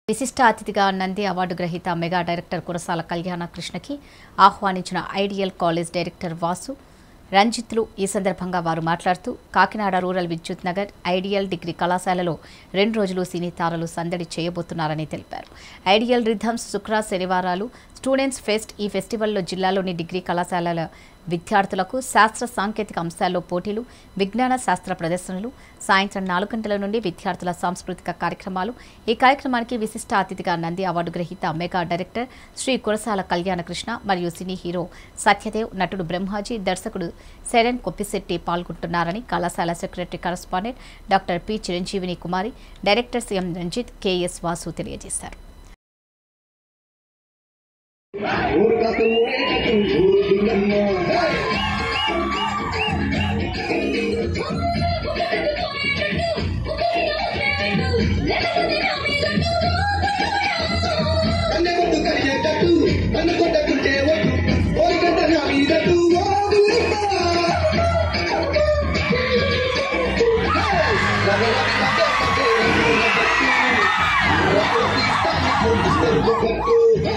విశిష్ట అతిథిగా నంది అవార్డు గ్రహీత మెగా డైరెక్టర్ కురసాల కళ్యాణ కృష్ణకి ఆహ్వానించిన ఐడియల్ కాలేజ్ డైరెక్టర్ వాసు రంజిత్లు ఈ సందర్భంగా వారు మాట్లాడుతూ కాకినాడ రూరల్ విద్యుత్ నగర్ ఐడియల్ డిగ్రీ కళాశాలలో రెండు రోజులు సినీ తారలు సందడి చేయబోతున్నారని తెలిపారు ఐడియల్ రిథమ్స్ శుక్ర శనివారాలు స్టూడెంట్స్ ఫెస్ట్ ఈ ఫెస్టివల్లో జిల్లాలోని డిగ్రీ కళాశాలల విద్యార్థులకు శాస్త్ర సాంకేతిక అంశాల్లో పోటీలు విజ్ఞాన శాస్త్ర ప్రదర్శనలు సాయంత్రం నాలుగు గంటల నుండి విద్యార్థుల సాంస్కృతిక కార్యక్రమాలు ఈ కార్యక్రమానికి విశిష్ట అతిథిగా నంది అవార్డు గ్రహీత మెగా డైరెక్టర్ శ్రీ కురసాల కళ్యాణకృష్ణ మరియు సినీ హీరో సత్యదేవ్ నటుడు బ్రహ్మాజీ దర్శకుడు శరణ్ కొప్పిశెట్టి పాల్గొంటున్నారని కళాశాల సెక్రటరీ కరస్పాండెంట్ డాక్టర్ పి చిరంజీవిని Kumari director CM Ranjith KS Vasu తెలియజేశారు ఊరుకట్టు ఊరేకట్టు ఊరుకుందమ్మ కన్నె కొట్టు కరిగేటట్టు కన్ను కొట్టకుంటే ఒట్టు ఓరికంట నా మీదట్టు ఓ ఊరిక. రగ రగ రగ రగ రగ రగ తీస్తాను కొట్టిస్తారు కొట్టు.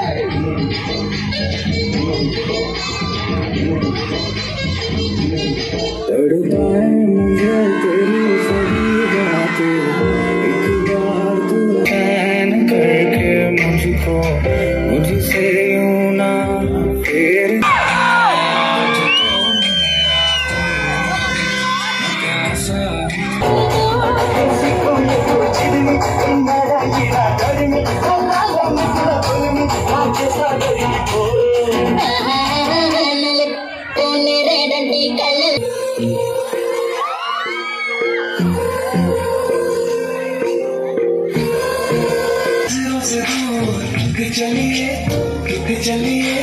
तड़पाए मुझे तेरी सभी बातें एक बार तू चैन करके मुझको मुझसे यूं ना फेर चलिए चलिए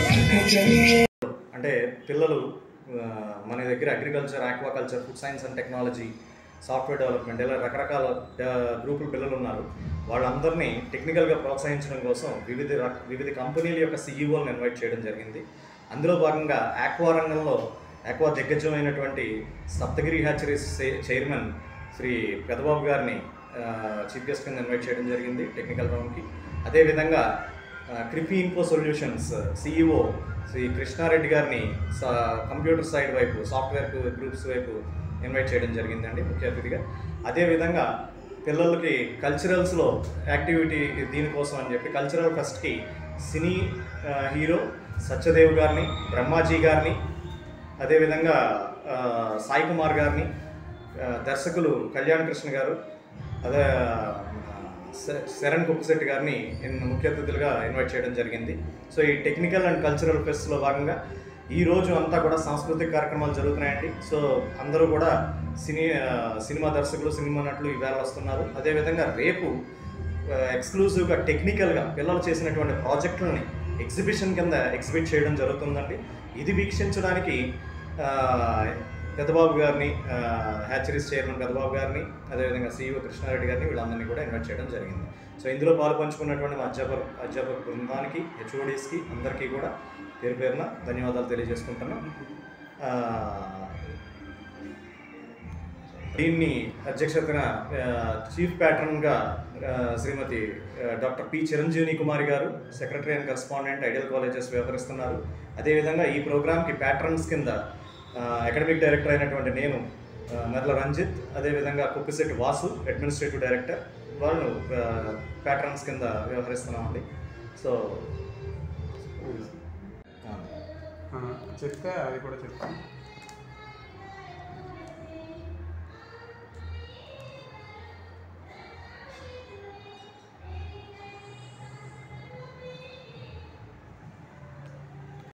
चलिए అంటే పిల్లలు ఆ, మన దగ్గర agriculture aquaculture food science and technology software development ఇలా రకరకాల ఆ, గ్రూపుల పిల్లలు ఉన్నారు వాళ్ళందరినీ టెక్నికల్గా ప్రోత్సహించడం కోసం వివిధ రక- వివిధ కంపెనీల యొక్క సీఈఓలను ఇన్వైట్ చేయడం జరిగింది అందులో భాగంగా ఆక్వా రంగంలో ఆక్వా దిగ్గజమైనటువంటి సప్తగిరి హ్యాచరీస్ చై- చైర్మన్ శ్రీ పెదబాబు గారిని ఆ, చీఫ్ గెస్ట్ కింద ఇన్వైట్ చేయడం జరిగింది టెక్నికల్ రౌండ్కి అదేవిధంగా ఆ, Kripi info solutions CEO Shri Krishnareddy గారిని స- కంప్యూటర్ సైడ్ వైపు సాఫ్ట్వేర్ గ్రూప్స్ వైపు ఇన్వైట్ చేయడం జరిగిందండి ముఖ్య అతిథిగా అదేవిధంగా పిల్లలకి కల్చరల్స్లో యాక్టివిటీ దీనికోసం అని చెప్పి కల్చరల్ ఫెస్ట్కి సినీ ఆ, హీరో సత్యదేవ్ గారిని బ్రహ్మాజీ గారిని అదేవిధంగా ఆ, సాయి కుమార్ గారిని ఆ, దర్శకులు కళ్యాణ్ కృష్ణ గారు అదే ఆ, శ- శరణ్ కుప్పశెట్టి గారిని ఇన్- ముఖ్య అతిథులుగా ఇన్వైట్ చేయడం జరిగింది సో ఈ టెక్నికల్ అండ్ కల్చరల్ ఫెస్ట్లో భాగంగా ఈ రోజు అంతా కూడా సాంస్కృతిక కార్యక్రమాలు జరుగుతున్నాయండి సో అందరూ కూడా సినీ ఆ, సినిమా దర్శకులు సినిమా నటులు ఈవేళ వస్తున్నారు అదేవిధంగా రేపు ఎక్స్క్లూజివ్గా టెక్నికల్గా పిల్లలు చేసినటువంటి ప్రాజెక్టులని ఎగ్జిబిషన్ కింద ఎగ్జిబిట్ చేయడం జరుగుతుందండి ఇది వీక్షించడానికి ఆ, పెద్దబాబు గారిని ఆ, హ్యాచరీస్ చైర్మన్ పెద్దబాబు గారిని అదేవిధంగా సీఈఓ కృష్ణారెడ్డి గారిని వీళ్ళందరినీ కూడా ఇన్వైట్ చేయడం జరిగింది సో ఇందులో పాలు పంచుకున్నటువంటి మా అధ్యాపక అధ్యాపక బృందానికి హెచ్ఓడీస్కి అందరికీ కూడా పేరు పేరున ధన్యవాదాలు తెలియజేసుకుంటున్నాం ఆ, దీన్ని అధ్యక్షతన ఆ, చీఫ్ ప్యాటర్న్గా ఆ, శ్రీమతి ఆ, డాక్టర్ పి చిరంజీవి కుమారి గారు secretary and correspondent ideal colleges వ్యవహరిస్తున్నారు అదేవిధంగా ఈ ప్రోగ్రామ్కి ప్యాటర్న్స్ కింద ఆ, అకాడమిక్ డైరెక్టర్ అయినటువంటి నేను ఆ, మెర్ల రంజిత్ అదేవిధంగా కుప్పిశెట్టి వాసు అడ్మినిస్ట్రేటివ్ డైరెక్టర్ వాళ్ళు ఆ, ప్యాటర్న్స్ కింద వ్యవహరిస్తున్నామండి సో ఆ, ఆ, చెప్తే అది కూడా చెప్తాను